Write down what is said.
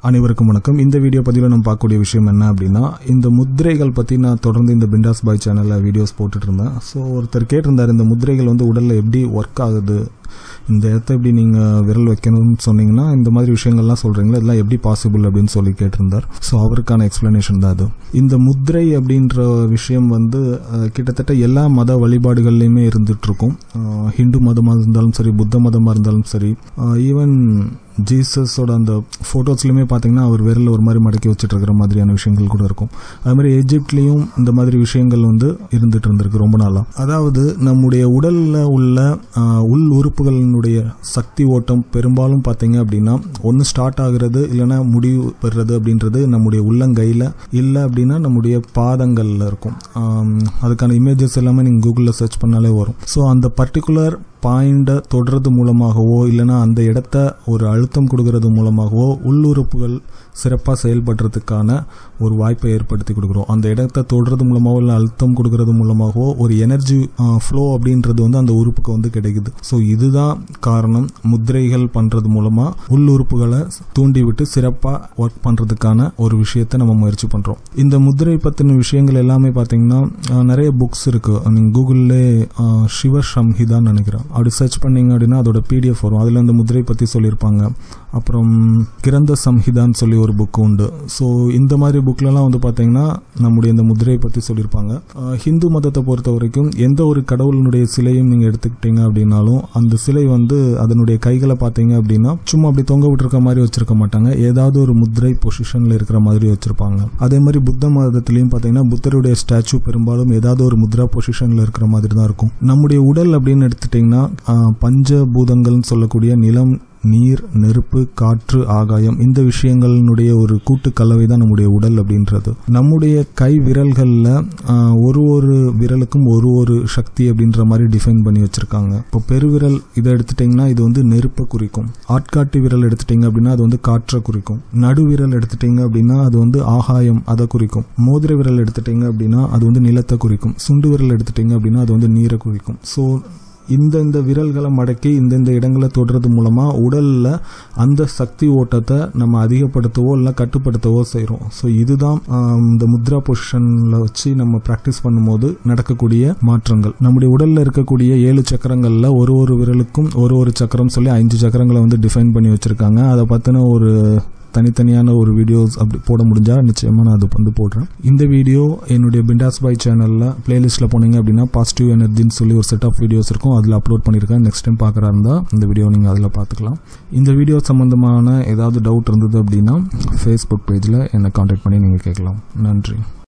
அனைவருக்கும் வணக்கம் இந்த வீடியோ பதிவில் நம்ம பார்க்கக்கூடிய விஷயம் என்ன அப்படின்னா இந்த முத்திரைகள் பற்றி நான் தொடர்ந்து இந்த பிண்டாஸ் பாய் சேனலில் வீடியோஸ் போட்டுட்டு இருந்தேன் ஸோ ஒருத்தர் கேட்டிருந்தார் இந்த முத்திரைகள் வந்து உடலில் எப்படி ஒர்க் ஆகுது இந்த இடத்த எப்படி நீங்கள் விரல் வைக்கணும்னு சொன்னீங்கன்னா இந்த மாதிரி விஷயங்கள்லாம் சொல்கிறீங்களா இதெல்லாம் எப்படி பாசிபிள் அப்படின்னு சொல்லி கேட்டிருந்தார் ஸோ அவருக்கான எக்ஸ்ப்ளனேஷன் தான் அது இந்த முத்திரை அப்படின்ற விஷயம் வந்து அஹ், கிட்டத்தட்ட எல்லா மத வழிபாடுகள்லையுமே இருந்துகிட்ருக்கும் ஹிந்து மதமாக இருந்தாலும் சரி புத்த மதமாக இருந்தாலும் சரி ஈவன் ஜீசஸோட அந்த ஃபோட்டோஸ்லையுமே பார்த்தீங்கன்னா அவர் விரல் ஒரு மாதிரி மடக்கி வச்சுட்டு இருக்கிற மாதிரியான விஷயங்கள் கூட இருக்கும் அது மாதிரி எஜிப்ட்லேயும் இந்த மாதிரி விஷயங்கள் வந்து இருந்துட்டு இருந்திருக்கு ரொம்ப நாளாக அதாவது நம்முடைய உடலில் உள்ள ஆஹ், உள் உறுப்புகளினுடைய சக்தி ஓட்டம் பெரும்பாலும் பார்த்தீங்க அப்படின்னா ஒன்று ஸ்டார்ட் ஆகுறது இல்லைன்னா முடிவு பெறுறது அப்படின்றது நம்முடைய உள்ளங்கையில் இல்லை அப்படின்னா நம்முடைய பாதங்களில் இருக்கும் ஆம், அதுக்கான இமேஜஸ் எல்லாமே நீங்கள் கூகுளில் சர்ச் பண்ணாலே வரும் ஸோ அந்த பர்டிகுலர் பாயிண்டை தொடுறது மூலமாகவோ இல்லைன்னா அந்த இடத்த ஒரு அழுத்தம் கொடுக்கறது மூலமாகவோ உள்ளுறுப்புகள் சிறப்பாக செயல்படுறதுக்கான ஒரு வாய்ப்பை ஏற்படுத்தி கொடுக்குறோம் அந்த இடத்த தொடுறது மூலமாகவோ இல்லை அழுத்தம் கொடுக்கறது மூலமாகவோ ஒரு எனர்ஜி ஃப்ளோ அப்படின்றது வந்து அந்த உறுப்புக்கு வந்து கிடைக்குது ஸோ இதுதான் காரணம் முத்திரைகள் பண்ணுறது மூலமாக உள்ளுறுப்புகளை தூண்டி விட்டு சிறப்பாக ஒர்க் பண்ணுறதுக்கான ஒரு விஷயத்தை நம்ம முயற்சி பண்ணுறோம் இந்த முத்திரை பற்றின விஷயங்கள் எல்லாமே பார்த்தீங்கன்னா அஹ், நிறைய புக்ஸ் இருக்குது நீங்கள் கூகுளிலே சிவ சம்ஹிதான்னு நினைக்கிறேன் அப்படி சர்ச் பண்ணீங்க அப்படின்னா அதோட பிடிஎஃப் வரும் அதில் இந்த முத்திரை பற்றி சொல்லியிருப்பாங்க அப்புறம் கிரந்த சம்ஹிதான்னு சொல்லி ஒரு புக் உண்டு ஸோ இந்த மாதிரி புக்லலாம் வந்து பார்த்தீங்கன்னா நம்முடைய இந்த முத்திரையை பற்றி சொல்லியிருப்பாங்க அஹ், ஹிந்து மதத்தை பொறுத்த வரைக்கும் எந்த ஒரு கடவுளினுடைய சிலையும் நீங்கள் எடுத்துக்கிட்டீங்க அப்படின்னாலும் அந்த சிலை வந்து அதனுடைய கைகளை பார்த்தீங்க அப்படின்னா சும்மா அப்படி தொங்க விட்டுருக்க மாதிரி வச்சிருக்க மாட்டாங்க ஏதாவது ஒரு முத்திரை பொசிஷனில் இருக்கிற மாதிரி வச்சிருப்பாங்க அதே மாதிரி புத்த மதத்திலையும் பார்த்தீங்கன்னா புத்தருடைய ஸ்டாச்சு பெரும்பாலும் ஏதாவது ஒரு முத்ரா பொசிஷனில் இருக்கிற மாதிரி தான் இருக்கும் நம்முடைய உடல் அப்படின்னு எடுத்துட்டிங்கன்னா ஆஹ், பஞ்சபூதங்கள்னு சொல்லக்கூடிய நிலம் நீர் நெருப்பு காற்று ஆகாயம் இந்த விஷயங்களினுடைய ஒரு கூட்டு கலவை தான் நம்முடைய உடல் அப்படின்றது நம்முடைய கை விரல்களில் ஒரு ஒரு விரலுக்கும் ஒரு ஒரு சக்தி அப்படின்ற மாதிரி டிஃபைன் பண்ணி வச்சிருக்காங்க இப்போ பெருவிரல் இதை எடுத்துட்டிங்கன்னா இது வந்து நெருப்பை குறிக்கும் ஆட்காட்டி விரல் எடுத்துட்டிங்க அப்படின்னா அது வந்து காற்றை குறிக்கும் நடுவிரல் எடுத்துட்டிங்க அப்படின்னா அது வந்து ஆகாயம் அதை குறிக்கும் மோதிர விரல் எடுத்துட்டிங்க அப்படின்னா அது வந்து நிலத்தை குறிக்கும் சுண்டு விரல் எடுத்துட்டிங்க அப்படின்னா அது வந்து நீரை குறிக்கும் ஸோ இந்தந்த விரல்களை மடக்கி இந்தந்த இடங்களை தொடுறது மூலமாக உடலில் அந்த சக்தி ஓட்டத்தை நம்ம அதிகப்படுத்தவோ இல்லை கட்டுப்படுத்தவோ செய்கிறோம் ஸோ இதுதான் ஆம், இந்த முத்ரா பொசிஷனில் வச்சு நம்ம ப்ராக்டிஸ் பண்ணும்போது நடக்கக்கூடிய மாற்றங்கள் நம்முடைய உடலில் இருக்கக்கூடிய ஏழு சக்கரங்களில் ஒரு ஒரு விரலுக்கும் ஒரு ஒரு சக்கரம் சொல்லி அஞ்சு சக்கரங்களை வந்து டிஃபைன் பண்ணி வச்சுருக்காங்க அதை பற்றின ஒரு தனித்தனியான ஒரு வீடியோஸ் அப்படி போட முடிஞ்சா நிச்சயமாக நான் அது வந்து போடுறேன் இந்த வீடியோ என்னுடைய பிண்டாஸ் பாய் சேனலில் பிளேலிஸ்ட்டில் போனீங்க அப்படின்னா பாசிட்டிவ் எனர்ஜின்னு சொல்லி ஒரு செட் ஆஃப் வீடியோஸ் இருக்கும் அதில் அப்லோட் பண்ணியிருக்கேன் நெக்ஸ்ட் டைம் பார்க்குறா இருந்தால் இந்த வீடியோ நீங்கள் அதில் பார்த்துக்கலாம் இந்த வீடியோ சம்மந்தமான ஏதாவது டவுட் இருந்தது அப்படின்னா ஃபேஸ்புக் பேஜில் என்னை காண்டாக்ட் பண்ணி நீங்கள் கேட்கலாம் நன்றி